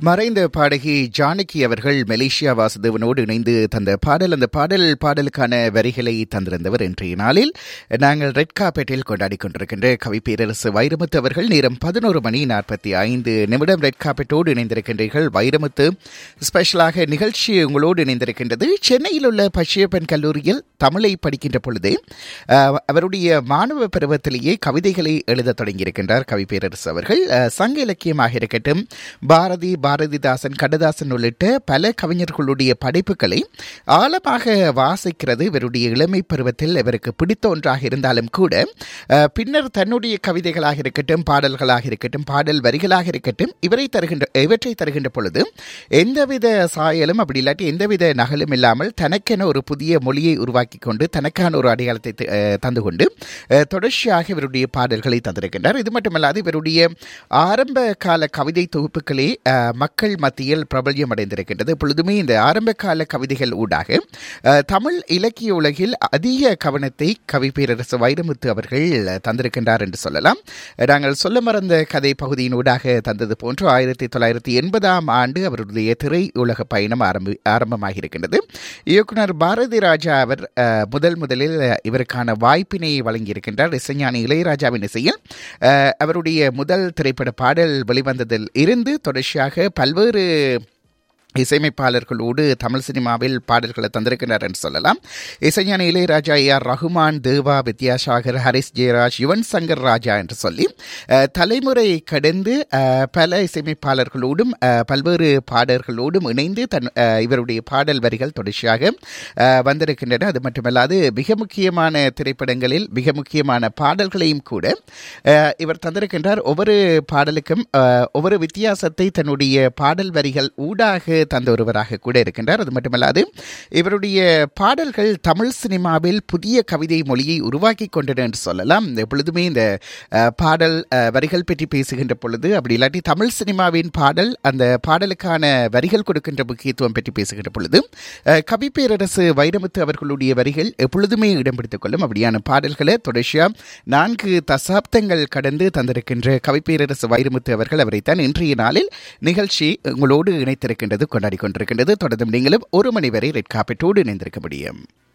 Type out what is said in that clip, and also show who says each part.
Speaker 1: மறைந்த பாடகி ஜானகி அவர்கள் மலேசியா வாசுதேவனோடு இணைந்து தந்த பாடல் அந்த பாடல் பாடலுக்கான வரிகளை தந்திருந்தவர் இன்றைய நாளில் நாங்கள் ரெட் காப்பேட்டில் கொண்டாடி கொண்டிருக்கின்ற கவி பேரரசு வைரமுத்து அவர்கள் நேரம் பதினோரு மணி நாற்பத்தி ஐந்து நிமிடம் ரெட் காப்பேட்டோடு இணைந்திருக்கின்றீர்கள் வைரமுத்து ஸ்பெஷலாக நிகழ்ச்சி உங்களோடு இணைந்திருக்கின்றது சென்னையில் உள்ள பச்சையப்பன் கல்லூரியில் தமிழை படிக்கின்ற பொழுது அஹ், அவருடைய மாணவ பருவத்திலேயே கவிதைகளை எழுதத் தொடங்கியிருக்கின்றார் கவி பேரரசு அவர்கள் அஹ், சங்க இலக்கியமாக இருக்கட்டும் பாரதி பாரதிதாசன் கண்ணதாசன் உள்ளிட்ட பல கவிஞர்களுடைய படைப்புகளை ஆழமாக வாசிக்கிறது இவருடைய இளமை பருவத்தில் இவருக்கு பிடித்த ஒன்றாக இருந்தாலும் கூட அஹ், பின்னர் தன்னுடைய கவிதைகளாக இருக்கட்டும் பாடல்களாக இருக்கட்டும் பாடல் வரிகளாக இருக்கட்டும் இவரை தருகின்ற இவற்றை தருகின்ற பொழுது எந்தவித சாயலும் அப்படி இல்லாட்டி எந்தவித நகலும் இல்லாமல் தனக்கென ஒரு புதிய மொழியை உருவாக்கி கொண்டு தனக்கான ஒரு அடையாளத்தை த- அஹ், தந்து கொண்டு அஹ், தொடர்ச்சியாக இவருடைய பாடல்களை தந்திருக்கின்றார் இது மட்டுமல்லாது இவருடைய ஆரம்ப கால கவிதை தொகுப்புகளே அஹ், மக்கள் மத்தியில் பிரபல்யம் அடைந்திருக்கின்றது பொழுதுமே இந்த ஆரம்ப கால கவிதைகள் ஊடாக அஹ், தமிழ் இலக்கிய உலகில் அதிக கவனத்தை கவி பேரரசு வைரமுத்து அவர்கள் தந்திருக்கின்றார் என்று சொல்லலாம் நாங்கள் சொல்ல மறந்த கதை பகுதியின் ஊடாக தந்தது போன்று ஆயிரத்தி தொள்ளாயிரத்தி எண்பதாம் ஆண்டு அவருடைய திரை உலக பயணம் ஆரம்பி ஆரம்பமாக இருக்கின்றது இயக்குனர் பாரதி ராஜா அவர் அஹ், முதல் முதலில் இவருக்கான வாய்ப்பினை வழங்கியிருக்கின்றார் இசைஞானி இளையராஜாவின் இசையில் அஹ், அவருடைய முதல் திரைப்பட பாடல் வெளிவந்ததில் இருந்து தொடர்ச்சியாக பல்வேறு இசையமைப்பாளர்களோடு தமிழ் சினிமாவில் பாடல்களை தந்திருக்கிறார் என்று சொல்லலாம் இசைஞானி இளையராஜா ஏ ஆர் ரகுமான் தேவா வித்யாசாகர் ஹரிஸ் ஜெயராஜ் யுவன் சங்கர் ராஜா என்று சொல்லி அஹ், தலைமுறை கடந்து அஹ், பல இசையமைப்பாளர்களோடும் அஹ், பல்வேறு பாடல்களோடும் இணைந்து தன் அஹ், இவருடைய பாடல் வரிகள் தொடர்ச்சியாக அஹ், வந்திருக்கின்றன அது மட்டுமல்லாது மிக முக்கியமான திரைப்படங்களில் மிக முக்கியமான பாடல்களையும் கூட அஹ், இவர் தந்திருக்கின்றார் ஒவ்வொரு பாடலுக்கும் அஹ், ஒவ்வொரு வித்தியாசத்தை தன்னுடைய பாடல் வரிகள் ஊடாக தந்த ஒருவராக கூட இருக்கின்றார் அது மட்டுமல்லாது இவருடைய பாடல்கள் தமிழ் சினிமாவில் புதிய கவிதை மொழியை உருவாக்கி கொண்டன என்று சொல்லலாம் இந்த எப்பொழுதுமே இந்த அஹ், பாடல் அஹ், வரிகள் பற்றி பேசுகின்ற பொழுது அப்படி இல்லாட்டி தமிழ் சினிமாவின் பாடல் அந்த பாடலுக்கான வரிகள் கொடுக்கின்ற முக்கியத்துவம் பற்றி பேசுகின்ற பொழுது அஹ், கவி பேரரசு வைரமுத்து அவர்களுடைய வரிகள் எப்பொழுதுமே இடம் பிடித்துக் கொள்ளும் அப்படியான பாடல்களை தொடர்ச்சியா நான்கு தசாப்தங்கள் கடந்து தந்திருக்கின்ற கவி பேரரசு வைரமுத்து அவர்கள் அவரைத்தான் இன்றைய நாளில் நிகழ்ச்சி உங்களோடு இணைத்திருக்கின்றது கொண்டாடி கொண்டிருக்கின்றது தொடர்ந்தும் நீங்களும் ஒரு மணி வரை ரெட் காப்பெட்டோடு இணைந்திருக்க முடியும்